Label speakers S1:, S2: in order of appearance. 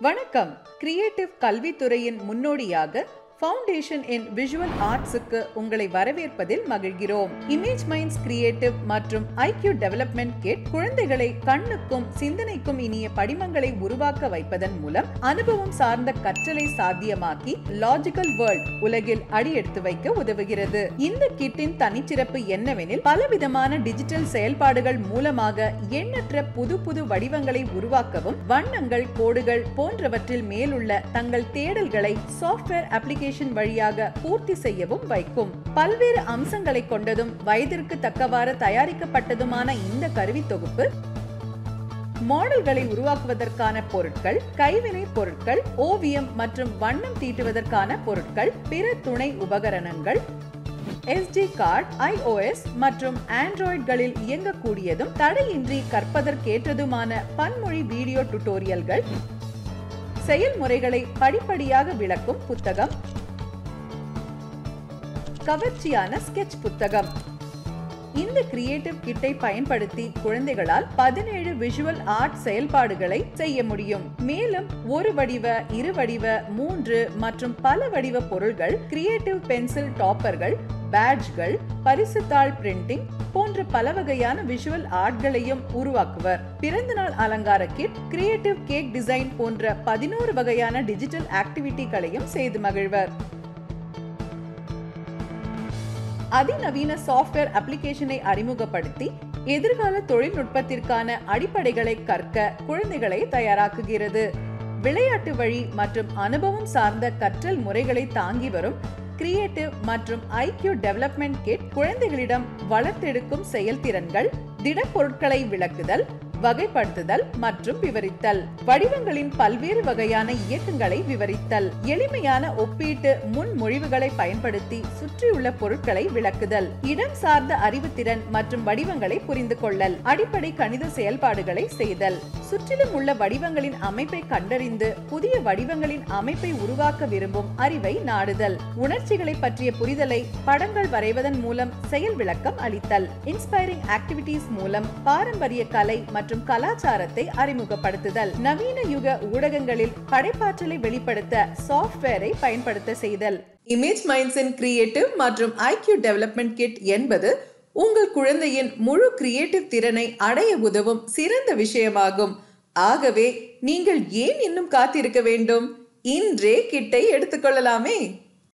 S1: வணக்கம் கிரியேட்டிவ் கல்வித்துறையின் முன்னோடியாக ஃபவுண்டேஷன் இன் விஷுவல் ஆர்ட்ஸுக்கு உங்களை வரவேற்பதில் மகிழ்கிறோம் இமேஜ் மைண்ட்ஸ் கிரியேட்டிவ் மற்றும் ஐக்யூ டெவலப்மெண்ட் கிட் குழந்தைகளை கண்ணுக்கும் சிந்தனைக்கும் இனிய படிமங்களை உருவாக்க வைப்பதன் மூலம் அனுபவம் சார்ந்த கற்றலை சாத்தியமாக்கி லாஜிக்கல் வேர்ல்ட் உலகில் அடியெடுத்து வைக்க உதவுகிறது இந்த கிட்டின் தனிச்சிறப்பு என்னவெனில் பலவிதமான டிஜிட்டல் செயல்பாடுகள் மூலமாக எண்ணற்ற புது புது வடிவங்களை உருவாக்கவும் வண்ணங்கள் கோடுகள் போன்றவற்றில் மேலுள்ள தங்கள் தேடல்களை சாஃப்ட்வேர் அப்ளிகேஷன் வழியாக பூர்த்தி செய்யவும் வைக்கும் பல்வேறு அம்சங்களை கொண்டதும் வயதிற்கு தக்கவாறு தயாரிக்கப்பட்டதுமான இந்த கருவி தொகுப்பு மாடல்களை உருவாக்குவதற்கான பொருட்கள் கைவினை பொருட்கள் ஓவியம் மற்றும் வண்ணம் தீட்டுவதற்கான பொருட்கள் பிற துணை உபகரணங்கள் SD கார்டு iOS மற்றும் ஆண்ட்ராய்டுகளில் இயங்கக்கூடியதும் தடையின்றி கற்பதற்கேற்றதுமான பன்மொழி வீடியோ டுட்டோரியல்கள் செயல்முறைகளை படிப்படியாக விளக்கும் புத்தகம் கவர்ச்சியான ஸ்கெட்ச் புத்தகம் இந்த கிரியேட்டிவ் கிட்டை பயன்படுத்தி குழந்தைகளால் பதினேழு விஷுவல் ஆர்ட் செயல்பாடுகளை செய்ய முடியும் மேலும் ஒரு வடிவ இரு வடிவ மூன்று மற்றும் பல வடிவ பொருள்கள் கிரியேட்டிவ் பென்சில் டாப்பர்கள் பேட்ஜ்கள் பரிசுத்தாள் பிரிண்டிங் போன்ற பல வகையான விஷுவல் ஆர்ட்களையும் உருவாக்குவர் பிறந்தநாள் அலங்கார கிட் கிரியேட்டிவ் கேக் டிசைன் போன்ற பதினோரு வகையான டிஜிட்டல் ஆக்டிவிட்டிகளையும் செய்து மகிழ்வர் அதிநவீன சாஃப்ட்வேர் அப்ளிகேஷனை அறிமுகப்படுத்தி எதிர்கால தொழில்நுட்பத்திற்கான அடிப்படைகளை கற்க குழந்தைகளை தயாராக்குகிறது விளையாட்டு வழி மற்றும் அனுபவம் சார்ந்த கற்றல் முறைகளை தாங்கி வரும் கிரியேட்டிவ் மற்றும் ஐக்யூ டெவலப்மெண்ட் கிட் குழந்தைகளிடம் வளர்த்தெடுக்கும் செயல்திறன்கள் திடப்பொருட்களை விளக்குதல் வகைப்படுத்துதல் மற்றும் விவரித்தல் வடிவங்களின் பல்வேறு வகையான இயக்கங்களை விவரித்தல் எளிமையான ஒப்பீட்டு முன்மொழிவுகளை பயன்படுத்தி சுற்றியுள்ள பொருட்களை விளக்குதல் இடம் சார்ந்த அறிவுத்திறன் மற்றும் வடிவங்களை புரிந்து கொள்ளல் அடிப்படை கணித செயல்பாடுகளை செய்தல் சுற்றிலும் உள்ள வடிவங்களின் அமைப்பை கண்டறிந்து புதிய வடிவங்களின் அமைப்பை உருவாக்க விரும்பும் அறிவை நாடுதல் உணர்ச்சிகளை பற்றிய புரிதலை படங்கள் வரைவதன் மூலம் செயல் விளக்கம் அளித்தல் இன்ஸ்பைரிங் ஆக்டிவிட்டீஸ் மூலம் பாரம்பரிய கலை மற்றும் கலாச்சாரத்தை அறிமுகப்படுத்துதல் நவீன யுக ஊடகங்களில் படைப்பாற்றலை வெளிப்படுத்த சாஃப்ட்வேரை பயன்படுத்த செய்தல் இமேஜ் மைண்ட்ஸின் கிரியேட்டிவ் மற்றும் ஐக்யூ டெவலப்மெண்ட் கிட் என்பது உங்கள் குழந்தையின் முழு கிரியேட்டிவ் திறனை அடைய உதவும் சிறந்த விஷயமாகும் ஆகவே நீங்கள் ஏன் இன்னும் காத்திருக்க வேண்டும் இன்றே கிட்டை எடுத்துக்கொள்ளலாமே